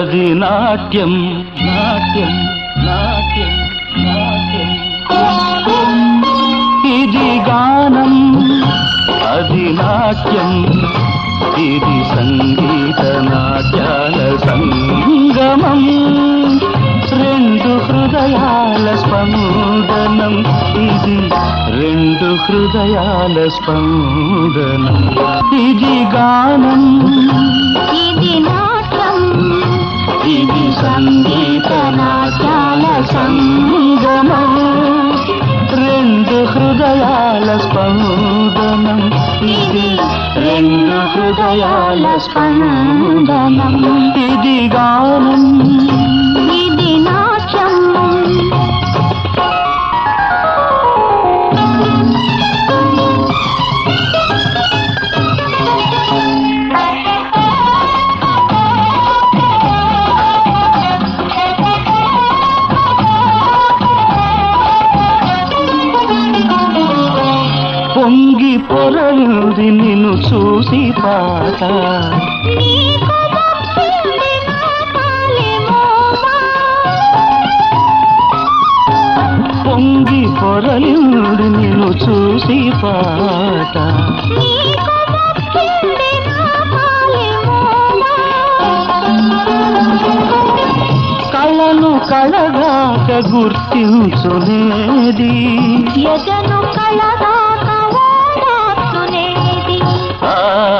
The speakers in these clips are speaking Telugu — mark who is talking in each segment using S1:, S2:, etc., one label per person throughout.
S1: అది నాట్యం నాట్యం నాట్యం నాట్యం ఇది గానం అది నాట్యం ఇది సంగీత నాట్యాల సంగమం రెండు హృదయాల స్పందనం ఇది రెండు హృదయాల స్పందనం ఇది గానం
S2: ఇది నాట్యం
S1: ఇది సంగీత నాట్యాల సంగమం రెండు హృదయాల స్పందనం ఇది రెండు హృదయాల స్పందనం ఇది గానం
S2: ఇది నాట్యం
S1: పొంగి పొరలుంది నిన్ను చూసి పాట
S2: నీకు మొక్కింది నా పాలెమోవా.
S1: పొంగి పొరలుంది నిన్ను చూసి పాట
S2: నీకు మొక్కింది నా పాలెమోవా.
S1: కళను కళగాక గుర్తించునేది
S2: యజను కళదాక ఓదార్చునేది.
S1: ఆ,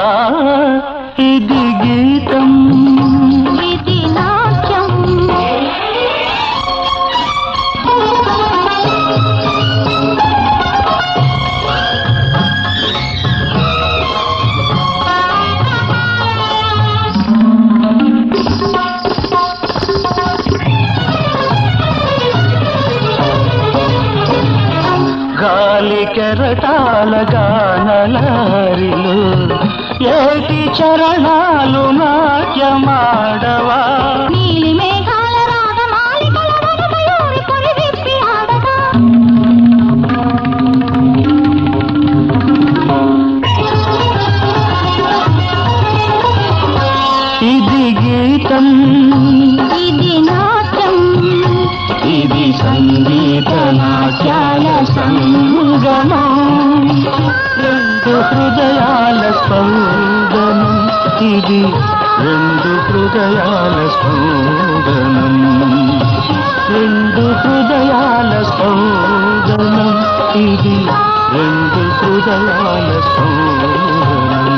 S1: ఇది గీతం
S2: ఇది నాట్యం
S1: గాలి కెరటాల గానలారిలో ఏటి చరణాలు నాట్యమాడవా
S2: నీలి మేఘాల రాగమాలికల వనమయూరి పొడి విప్పి ఆడగా
S1: ఇది గీతం
S2: ఇది నాట్యం
S1: ఇది సంగీత నాట్యాల సంగమం రెండు హృదయాల స్పందనం ఇది రెండు హృదయాల స్పందనం రెండు హృదయాల స్పందనం ఇది రెండు హృదయాల స్పందనం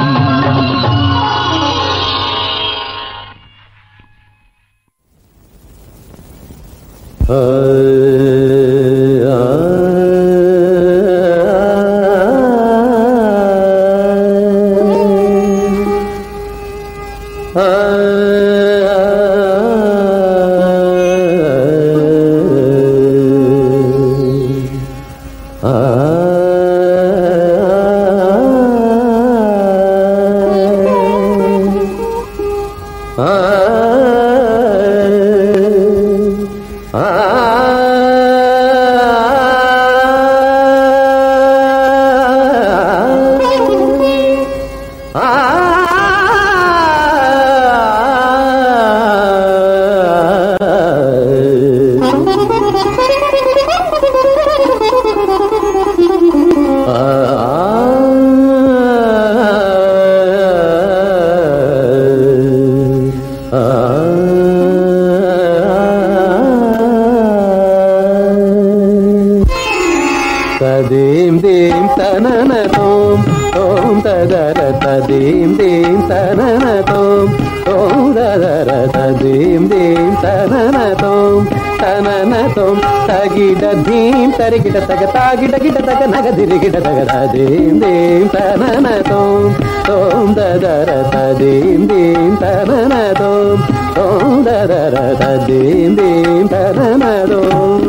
S3: తదీం దీం తనన తోం తోం తదర తదీం దీం తనన తోం తోం దదర తదీం దీం తనన తోం తనన తోం తగిడ ధీం తరిగిడ తగ తాగిడ గిడ తగ నగ దిరిగిడ తగ తదీం దీం తనన తోం తోం దదర తదీం దీం తనన తోం తోం దదర తదీం దీం తనన తోం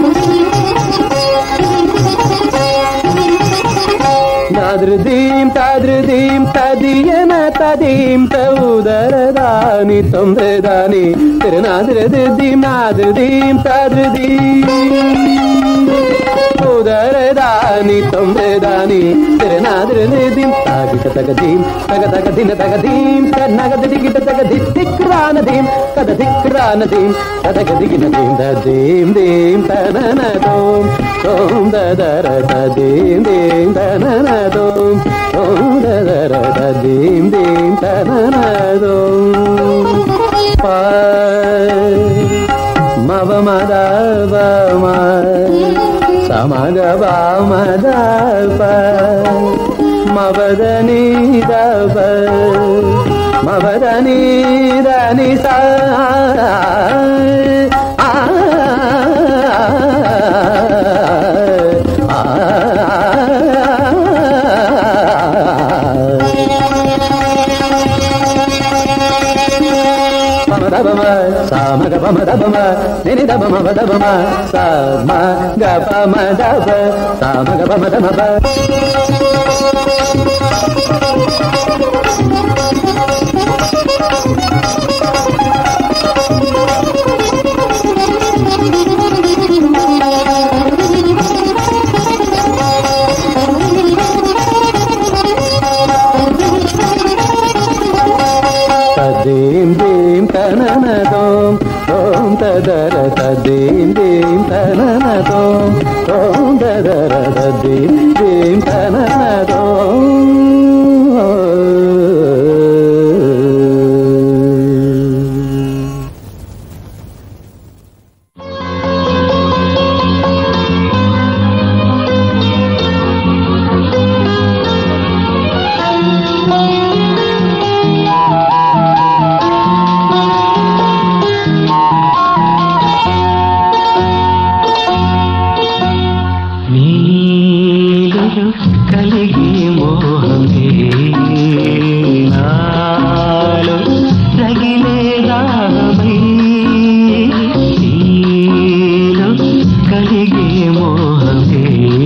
S3: నాదృదీం తాద తదృదీం తదియన తదీం తౌదరదాని తొందరదాని తిరునాదిరదీం నాదిరదీం తదృదీం ఉదరదాని తొందరదాని తిరునాదిరదీం తాగిట తగదీం తగ తగదిన తగదీం నగదిగిట తగది దిక్రానదీం కద దిక్రానదీం కదగదిగిన దీం దీం దీం తననదోం ఓం దదర దీం దీం తననదోం ఓం దదర దీం దీం తననదోం ప మవ మద మ సమగ మద ప మవదని దవ మవదని దని సా ఆ పమదబమ సామగ పమదబమ నినిదబమ వదబమ సమగ పమదబ సామగ పమదమబ తదీం దీం తననదోం ఓం తదర తదీం దీం తననదోం ఓం తదర తదీం దీం తననదోం నీలో కలిగి మోహమే నాలో రగిలే రామై నీలో కలిగి మోహమే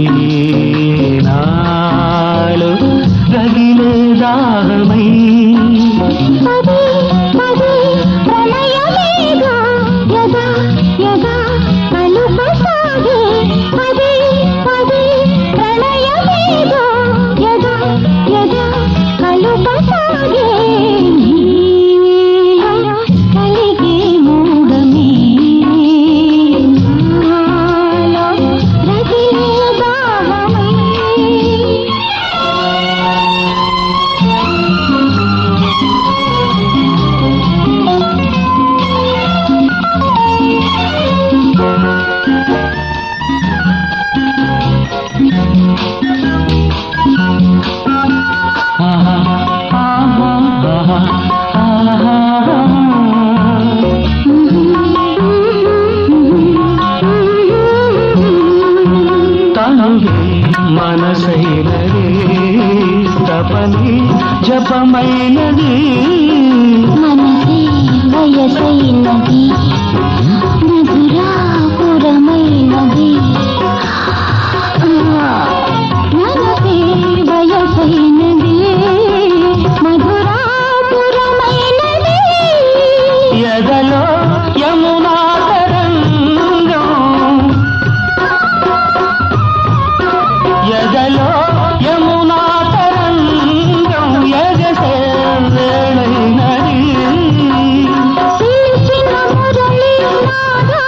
S3: నాలో రగిలే రామై
S2: పదే పదే ప్రళయమేగా యదా యదా కలుపసాగే పదే పదే ప్రళయమేగా యదా యదా కలుపసాగే నీలో కలిగే మోహమే నాలో రగిలే దాహమై
S1: తనువే మనసైనదే తపని జపమైనది
S2: మనసే వయసైనది మధురాపురమైనది మనసే వయసైనది మధురాపురమైనది
S1: ఎదలో యమునా తరంగం ఎదలో యమునా తరంగం ఎగసే వేళైనది
S2: పిలిచిన మురళీ నాద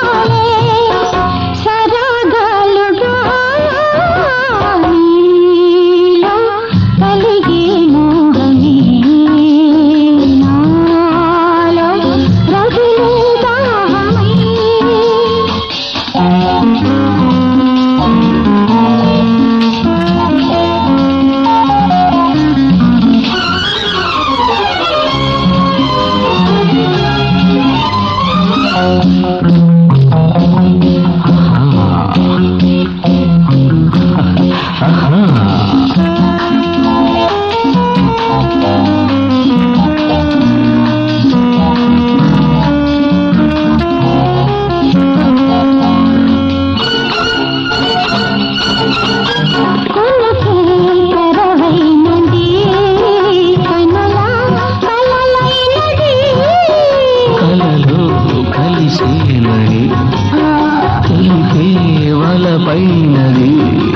S1: కలలో కలిసేనని తెలిపే వలపైనది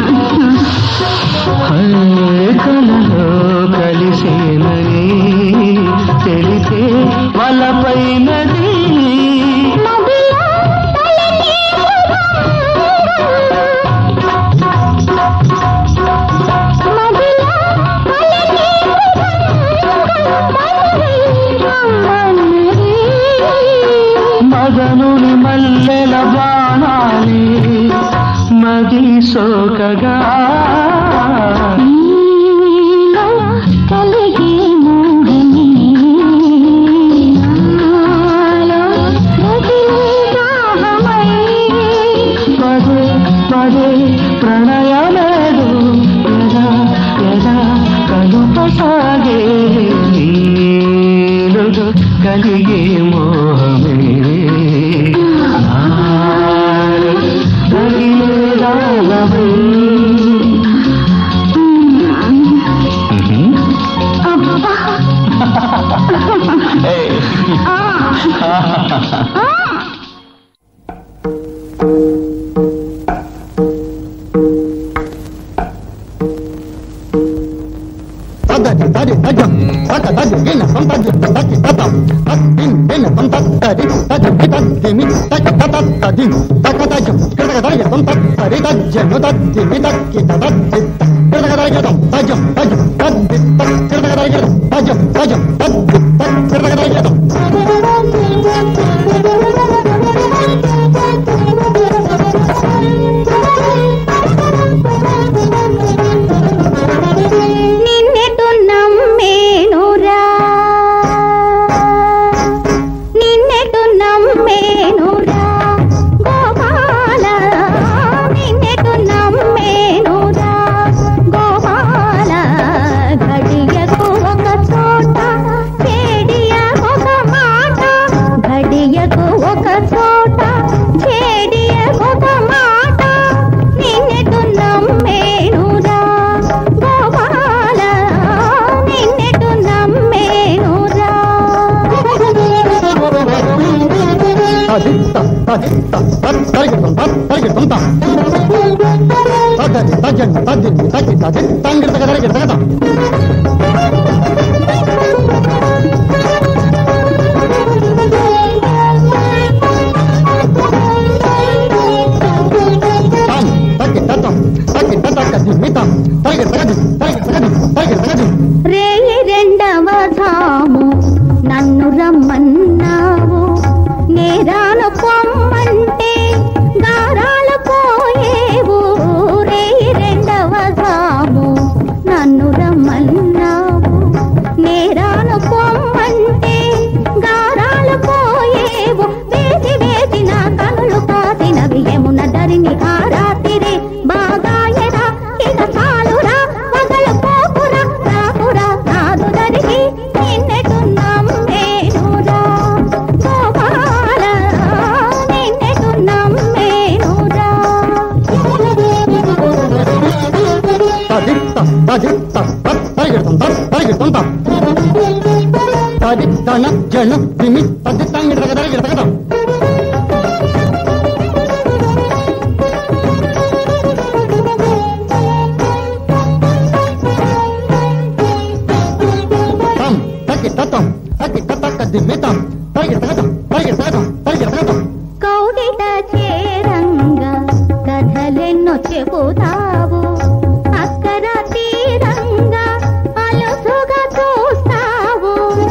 S1: హే, కలలో కలిసేనని తెలిపే వలపైనది మదనుని మల్లెల బాణాలి మది సోకగా
S2: కలిగే మోహని నాలో రగిలే దాహమై
S1: పదే పదే ప్రణయమేడు ఎదా ఎదా కలుపసాగే నీలుగు కలిగే మోహమే నాలో రగిలే దాహమై.
S2: నిన్నెటు నమ్మేనురా నిన్నెటు నమ్మేనురా గోపాల నిన్నెటు నమ్మేనురా గోపాల ఘడియకు ఒక చోట చెడియకొక మాట ఘడియకు ఒక చోట చెడియకొక మాట నిన్నెటు నమ్మేనురా గోపాల నిన్నెటు నమ్మేనురా రేయి రెండవ ధాము నన్ను రమ్మన్నావు నేరాను పొమ్మంటే గారాలు పోయేవు రేయి రెండవ ధాము నన్ను రమ్మన్నావు నేరాను పొమ్మంటే గారాలు పోయేవు వేసి వేసిన కనులు కాసినవి యమున ధరిని ఆ రాత్రి బాగా ఎరా ఇక చాలురా పగలు పోకురా రాకురా నాదు దరికి నిన్నెటు నమ్మేనురా గోపాల నిన్నెటు నమ్మేనురా
S3: జన దిమి పది తంగిడ తగదరగిడ తగదాం తం తకి తతం తకి తతక దిమితం తగిడ తగదాం తగిడ తగదాం తగిడ తగదాం
S2: కౌగిట చేరంగా కథలెన్నో చెబుతావు అక్కర తీరంగా అలసుగా చూస్తావు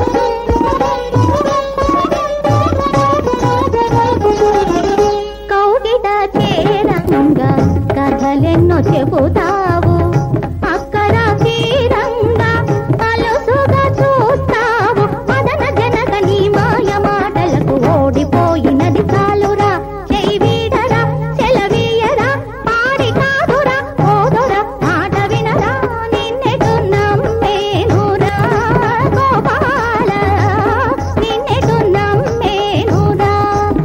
S2: కౌగిట చేరంగా కథలెన్నో చెబుతావు అక్కర తీరంగా అలసుగా చూస్తావు మదన జనక నీ మాయ మాటలకు ఓడిపోయినది చాలురా చెయ్యి వీడరా చెలవీయరా పాడి కాదురా ఓదురా మాట వినరా నిన్నెటు నమ్మేనురా గోపాల నిన్నెటు నమ్మేనురా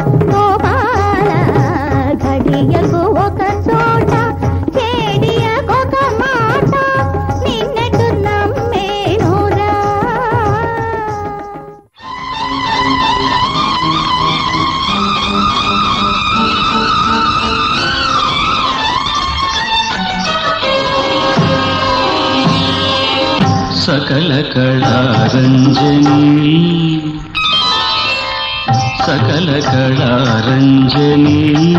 S2: గోపాల ఘడియకు ఒక చోట చెడియకు
S4: సకల కళారంజని సకల కళారంజని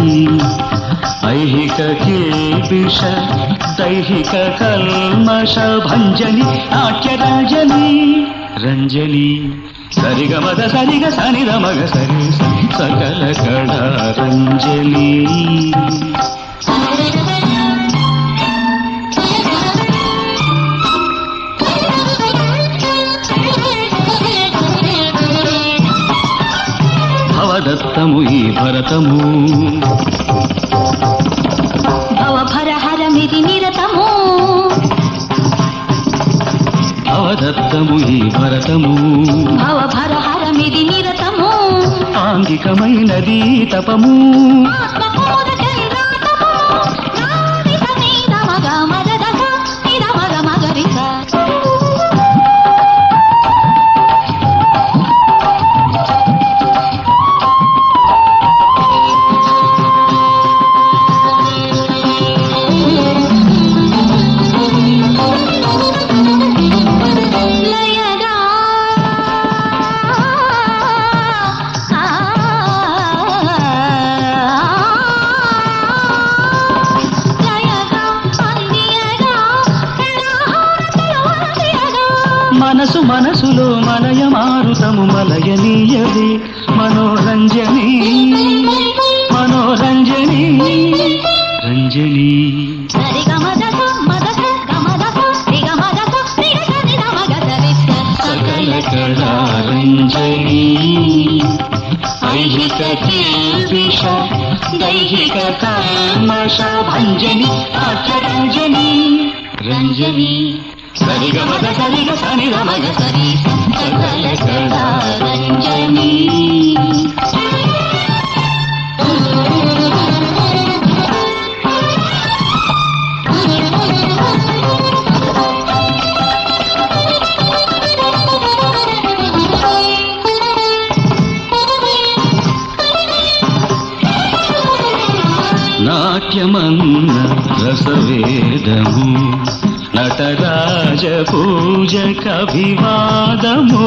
S4: ఐహిక కేపిష దైహిక కల్మష భంజని నాట్యరంజని రంజని సరిగమద సరిగ సనిద మగ సరి సకల కళారంజని భవదత్తము ఈ భరతము
S2: భవభరహరమిది నిరతము
S4: భవదత్తము ఈ భరతము
S2: భవభరహరమిది నిరతము
S4: ఆంగికమైనది తపము
S2: ఆత్మకూర చంద్రాతము నాది సమీద మగ మదదస నిద మగ మగరిస లయగా లయగా అందియగా ప్రణాహారతలవరదియగా
S4: మనసు మనసులో మలయ మారుతము మలయనీయవే మనోరంజని మనోరంజని రంజని
S2: సరిగమదస మదస గమదస రిగమదస రిగస నిదమగసరిస
S4: సకల కళారంజని ఐహిక కేల్విష దైహిక కల్మష భంజని నాట్యరంజని రంజని సరిగమద సరిగ సనిద మగ సరి సకల కళారంజని నాట్యమన్న రసవేదము నటరాజ పూజ కవివాదము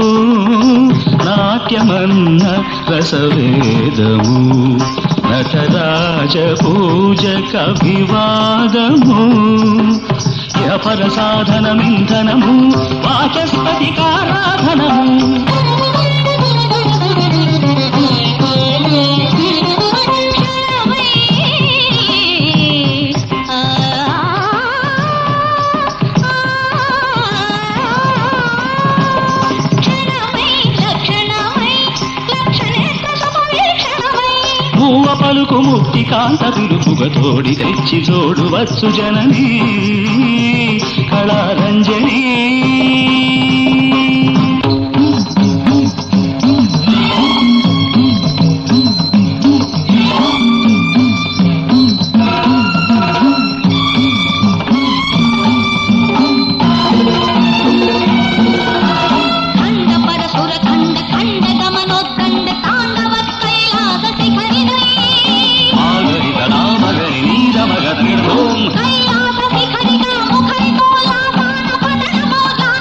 S4: నాట్యమన్న రసవేదము నటరాజ పూజ కవివాదము యపర సాధనమింధనము వాచస్పతికారాధనము మూవ పలుకు ముక్తి కాంత పిలుపుగ తోడి తెచ్చి చూడువచ్చు జనని కళారంజని
S2: ఖండ పరశుర ఖండ ఖండ గమనోద్దండ తాండవ కైలాస శిఖరిణై
S4: ఆగరిత నామగరి నీరమగ నిర్భూం
S2: కైలాస శిఖరిగా ముఖరితో లాసాన పతనమో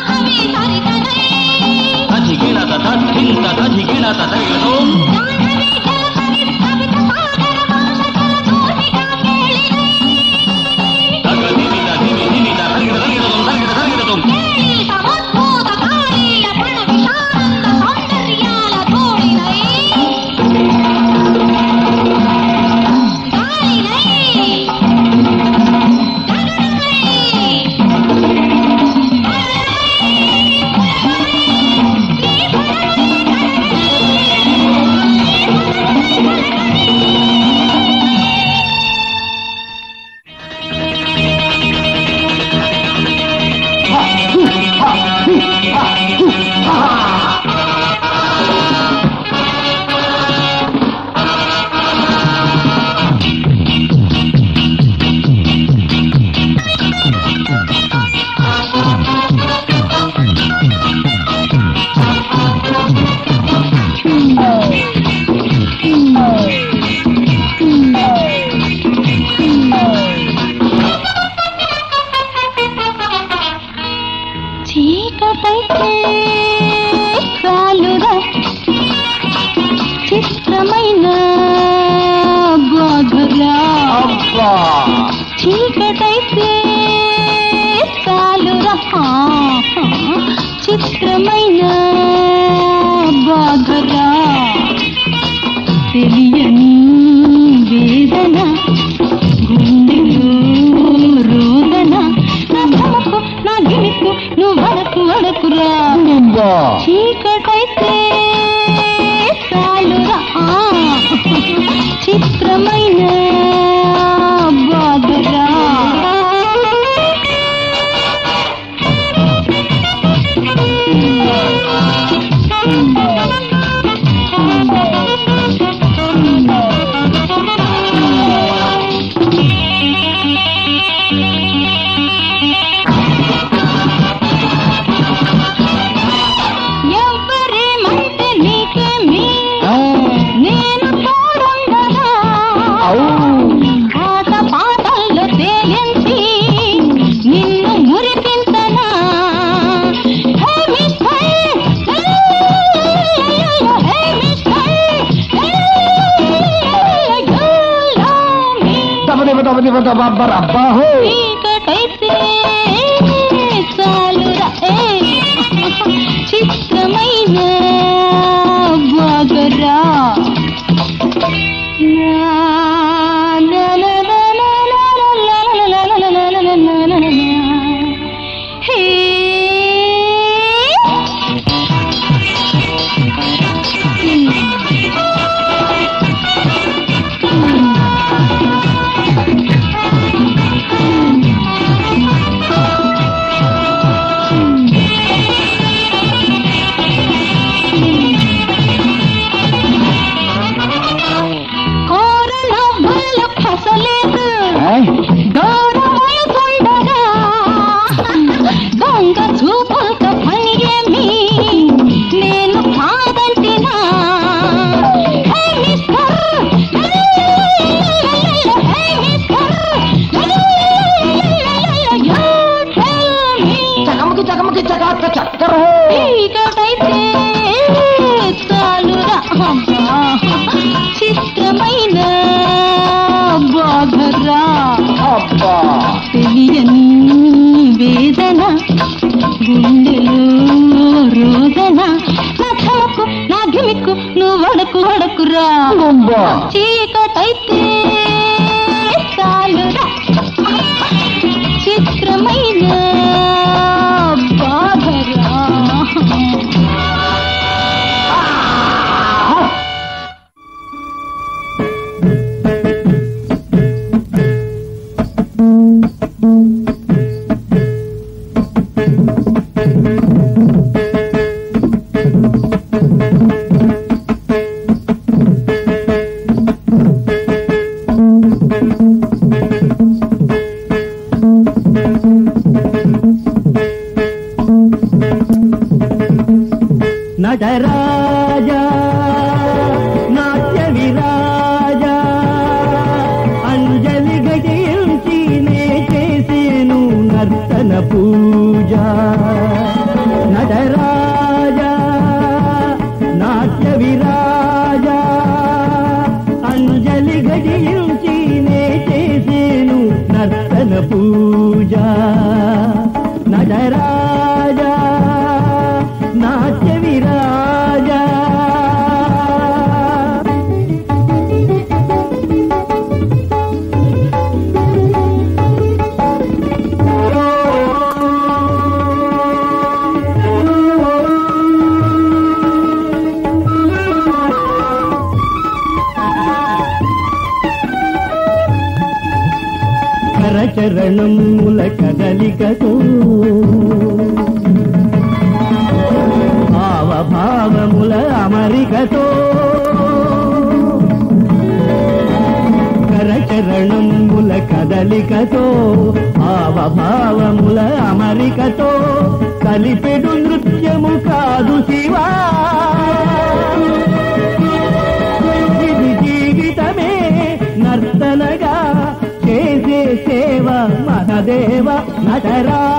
S3: అబ్బా
S2: చీకటైతే చాలురా చిత్రమైన బాధరా తెలియని వేదన గుండెలో రోదన నా ధమకు నా గిమికు నువ్వు వడకు వడకురా
S3: అబ్బా
S2: చీకటైతే చాలురా చిత్రమైన బాధరా ఎవరేమంటే నీకేమి
S3: ఆ,
S2: నేను తోడుండగా
S3: ఔ.
S2: పాత పాటల్లో తేలించి నిన్ను మురిపించనా హే మిస్టర్ హే మిస్టర్
S3: దబదిబ దబదిబ దబబ్బర అబ్బా హో
S2: చీకటైతే చాలురా ఏ చిత్రమైన బాగరా కారణం వల్ల ఫసలేదు
S3: ఏయ్,
S2: దూరమవుతుండగా దొంగ చూపులతో పని ఏమి నేను కాదంటినా hey mister hey mister You tell me.
S3: చకమకి చకమకి చకాక చక్కర హో
S2: చీకటైతే చాలురా అమ్మా. చిత్రమైన బాధరా
S3: అబ్బా
S2: తెలియని వేదన గుండెలో రోదన నా చమకు నా గిమిక్కు నువ్వు వడకు వడకురా
S3: అబ్బా
S2: చీకటైతే చాలురా చిత్రమైన బాధరా
S1: నటరాజా నాట్య విరాజా అంజలి గజయించి నే చేసేను నర్తన పూజ నటరాజా నాట్య విరాజా అంజలి గజయించి నే చేసేను నర్తన పూజ నటరాజా నాట్య విరాజా కరచరణముల కదలికతో భావభావముల అమరికతో కరచరణముల కదలికతో భావభావముల అమరికతో కలిపెడు నృత్యము కాదు శివా ఇది జీవితమే నర్తనగా చేసే సేవ మహదేవ నటరా